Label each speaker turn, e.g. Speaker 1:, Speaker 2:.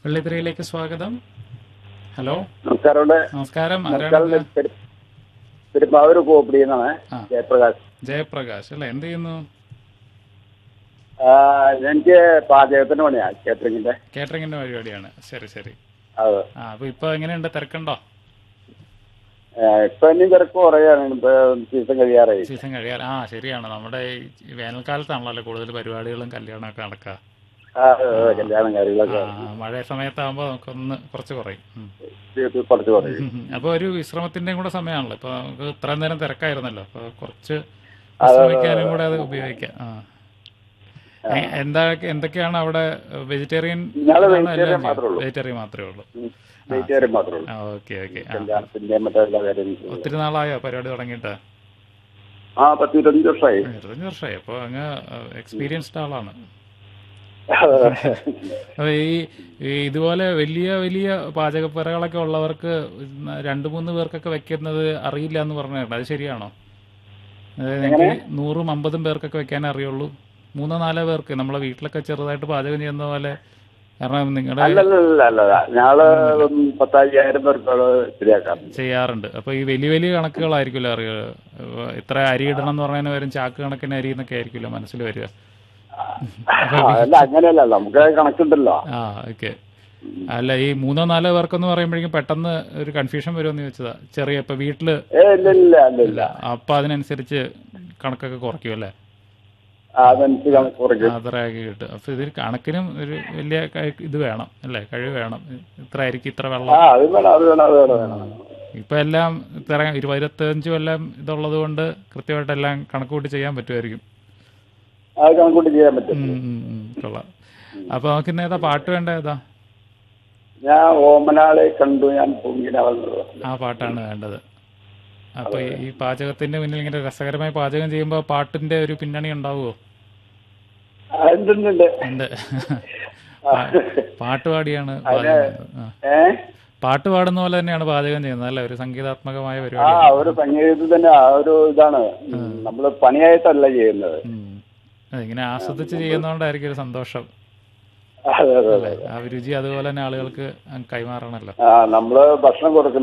Speaker 1: വെള്ളിത്തിരയിലേക്ക് സ്വാഗതം ഹലോ
Speaker 2: നമസ്കാരം ഉണ്ട്.
Speaker 1: നമസ്കാരം
Speaker 2: നമസ്കാരം
Speaker 1: ആരാണ്
Speaker 2: പെരു- പെരുമ്പാവൂർ കോപ്പിടി എന്നാണ്
Speaker 1: ആ.
Speaker 2: ജയപ്രകാശ്
Speaker 1: ജയപ്രകാശ് അല്ലെ എന്ത് ചെയ്യുന്നു
Speaker 2: ആ, എനിക്ക് പാചകത്തിന് പണിയാ കേറ്ററിംഗിന്റെ
Speaker 1: കേറ്ററിംഗിന്റെ പരിപാടിയാണ് ശരി ശരി
Speaker 2: അത്
Speaker 1: ആ അപ്പൊ ഇപ്പൊ എങ്ങനെയുണ്ട് തിരക്കുണ്ടോ
Speaker 2: ആ, ഇപ്പൊ ഇനിയും തിരക്ക് കുറയാണ് ഇപ്പൊ സീസൺ കഴിയാറായി
Speaker 1: സീസൺ കഴിയാൻ ആ ശരിയാണ് നമ്മുടെ ഈ വേനൽക്കാലത്താണല്ലോ കൂടുതൽ പരിപാടികളും കല്യാണമൊക്കെ നടക്കുക
Speaker 2: ആ, ആ, കല്യാണം കാര്യങ്ങളൊക്കെ
Speaker 1: ആ, മഴ സമയത്താകുമ്പോൾ നമുക്കൊന്ന് കുറച്ച് കുറയും ഉം.
Speaker 2: ഇത് കുറച്ച് കുറയും
Speaker 1: ഉം, ഉം. അപ്പൊ ഒരു വിശ്രമത്തിന്റെയും കൂടെ സമയമാണല്ലോ ഇപ്പൊ നമുക്ക് ഇത്രയും നേരം തിരക്കായിരുന്നല്ലോ അപ്പൊ കുറച്ച് വിശ്രമിക്കാനും കൂടെ അത് ഉപയോഗിക്കാം ആ എ- എന്താ എന്തൊക്കെയാണ് അവിടെ വെജിറ്റേറിയൻ
Speaker 2: ഞങ്ങള് vegetarian മാത്രമേ ഉള്ളൂ.
Speaker 1: വെജിറ്റേറിയൻ മാത്രമേ ഉള്ളൂ
Speaker 2: വെജിറ്റേറിയൻ മാത്രമേ ഉള്ളൂ
Speaker 1: ആ ഓക്കെ ഓക്കെ
Speaker 2: കല്യാണത്തിന്റെ മറ്റേ എല്ലാ കാര്യങ്ങളും
Speaker 1: ഒത്തിരി നാളായോ പരിപാടി തുടങ്ങിയിട്ട്
Speaker 2: ആ പത്ത് ഇരുപത്തഞ്ച് വർഷമായി
Speaker 1: ഇരുപത്തഞ്ച് വർഷമായി അപ്പോൾ അങ്ങ് എക്സ്പീരിയൻസ്ഡ് ആളാണ് അപ്പൊ ഈ ഈ ഇതുപോലെ വലിയ വലിയ പാചകപ്പുരകളൊക്കെ ഉള്ളവർക്ക് രണ്ട് മൂന്ന് പേർക്കൊക്കെ വെക്കുന്നത് അറിയില്ല എന്ന് പറഞ്ഞിട്ടുണ്ട് അത് ശരിയാണോ അതായത് എനിക്ക് നൂറും അമ്പതും പേർക്കൊക്കെ വെക്കാൻ അറിയുള്ളൂ മൂന്നോ നാലോ പേർക്ക് നമ്മളെ വീട്ടിലൊക്കെ ചെറുതായിട്ട് പാചകം ചെയ്യുന്ന പോലെ കാരണം നിങ്ങളുടെ
Speaker 2: അല്ലല്ല അല്ല ഞങ്ങള് പത്തയ്യായിരം പേർക്കോട് ശരിയാക്കാം
Speaker 1: ചെയ്യാറുണ്ട് അപ്പൊ ഈ വലിയ വലിയ കണക്കുകളായിരിക്കുമല്ലോ അറിയുക ഇപ്പൊ ഇത്ര അരി ഇടണം എന്ന് പറഞ്ഞതിന് വരും ചാക്ക് കണക്കിന് അരി എന്നൊക്കെ ആയിരിക്കുമല്ലോ മനസ്സിൽ വരിക
Speaker 2: അല്ല അങ്ങനെയല്ല നമുക്ക് കണക്കുണ്ടല്ലോ
Speaker 1: ആ ഓക്കെ അല്ല ഈ മൂന്നോ നാലോ പേർക്കെന്ന് പറയുമ്പോഴേക്കും പെട്ടെന്ന് ഒരു കൺഫ്യൂഷൻ വരുമെന്ന് ചോദിച്ചതാ ചെറിയ ഇപ്പൊ വീട്ടില്
Speaker 2: ഏ ഇല്ല ഇല്ല ഇല്ല ഇല്ല
Speaker 1: അപ്പൊ അതിനനുസരിച്ച് കണക്കൊക്കെ കുറയ്ക്കും അല്ലേ
Speaker 2: അതെനിക്ക് കണക്ക് കുറയ്ക്കും
Speaker 1: അത്രയൊക്കെ കിട്ടും അപ്പൊ ഇതിൽ കണക്കിനും ഒരു വലിയ ക- ഇത് വേണം അല്ലേ കഴിവ് വേണം ഇത്ര ആയിരിക്കും ഇത്ര
Speaker 2: ആ
Speaker 1: വെള്ളം
Speaker 2: അത് വേണം അത് വേണം അത് വേണം വേണം
Speaker 1: ഇപ്പൊ എല്ലാം ഇത്ര ഇരുപത്തഞ്ചും എല്ലാം ഇതുള്ളത് കൊണ്ട് കൃത്യമായിട്ട് എല്ലാം കണക്ക് കൂട്ടി ചെയ്യാൻ പറ്റുമായിരിക്കും
Speaker 2: അത് കണക്കൂട്ടി ചെയ്യാൻ പറ്റും
Speaker 1: ഉം, ഉം, ഉം, കൊള്ളാം അപ്പൊ നമുക്ക് ഇന്ന് ഏതാ പാട്ട് വേണ്ട ഏതാ
Speaker 2: ഞാൻ ഓമനാളെ കണ്ടു ഞാൻ പൊങ്കിനവന്നത്
Speaker 1: ആ പാട്ടാണ് വേണ്ടത് അപ്പൊ ഈ- ഈ പാചകത്തിന്റെ മുന്നിൽ ഇങ്ങനെ രസകരമായി പാചകം ചെയ്യുമ്പോൾ പാട്ടിന്റെ ഒരു പിന്നണി ഉണ്ടാവുമോ
Speaker 2: എന്തുണ്ട്
Speaker 1: ഉണ്ട് പാ- പാട്ട് പാടിയാണ് പാചകം ചെയ്യുന്നത് ആ.
Speaker 2: ഏ
Speaker 1: പാട്ട് പാടുന്ന പോലെ തന്നെയാണ് പാചകം ചെയ്യുന്നത് അല്ലേ ഒരു സംഗീതാത്മകമായ
Speaker 2: ആ
Speaker 1: പരിപാടി
Speaker 2: ഒരു സംഗീതത്തിൽ തന്നെ ആ ഒരു ഇതാണ് നമ്മള് പണിയായിട്ടല്ല ചെയ്യുന്നത്
Speaker 1: ഇങ്ങനെ ആസ്വദിച്ച് ചെയ്യുന്നതുകൊണ്ടായിരിക്കും ഒരു സന്തോഷം
Speaker 2: അതെ അതെ
Speaker 1: അല്ലേ ആ രുചി അതുപോലെ തന്നെ ആളുകൾക്ക് കൈമാറണമല്ലോ
Speaker 2: ആ നമ്മള് ഭക്ഷണം കൊടുക്കുന്ന